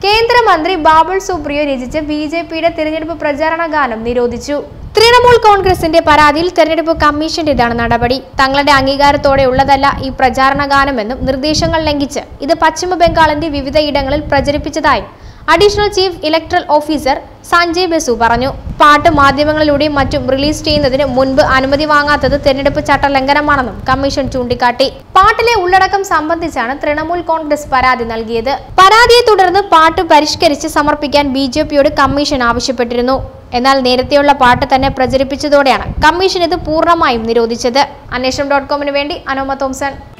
കേന്ദ്രമന്ത്രി ബാബുൾ സുപ്രിയോ രചിച്ച B J പിയുടെ തിരഞ്ഞെടുപ്പ് പ്രചാരണ ഗാനം നിരോധിച്ചു തൃണമൂൽ കോൺഗ്രസിന്റെ പരാതിയിൽ തെരഞ്ഞെടുപ്പ് കമ്മീഷന്റേതാണ് നടപടി തങ്ങളുടെ അംഗീകാരത്തോടെ ഉള്ളതല്ല ഈ പ്രചാരണ ഗാനമെന്നും നിർദ്ദേശങ്ങൾ ലംഘിച്ച് ഇത് പശ്ചിമ ബംഗാളിന്റെ വിവിധ ഇടങ്ങളിൽ പ്രചരിപ്പിച്ചതായും additional chief electoral officer Sanjay Basu പറഞ്ഞു പാട്ട് മാധ്യമങ്ങളിലൂടെയും മറ്റും റിലീസ് ചെയ്യുന്നതിന് മുൻപ് അനുമതി വാങ്ങാത്തത് തെരഞ്ഞെടുപ്പ് ചട്ട ലംഘനമാണെന്നും കമ്മീഷൻ ചൂണ്ടിക്കാട്ടി പാട്ടിലെ ഉള്ളടക്കം സംബന്ധിച്ചാണ് തൃണമൂൽ കോൺഗ്രസ് പരാതി നൽകിയത് പരാതിയെ തുടർന്ന് പാട്ട് പരിഷ്കരിച്ച് സമർപ്പിക്കാൻ ബി ജെ പിയോട് കമ്മീഷൻ ആവശ്യപ്പെട്ടിരുന്നു എന്നാൽ നേരത്തെയുള്ള പാട്ട് തന്നെ പ്രചരിപ്പിച്ചതോടെയാണ് കമ്മീഷൻ ഇത് പൂർണ്ണമായും നിരോധിച്ചത് അന്വേഷണം ഡോട്ട് കോമിന് വേണ്ടി അനോമ തോംസൺ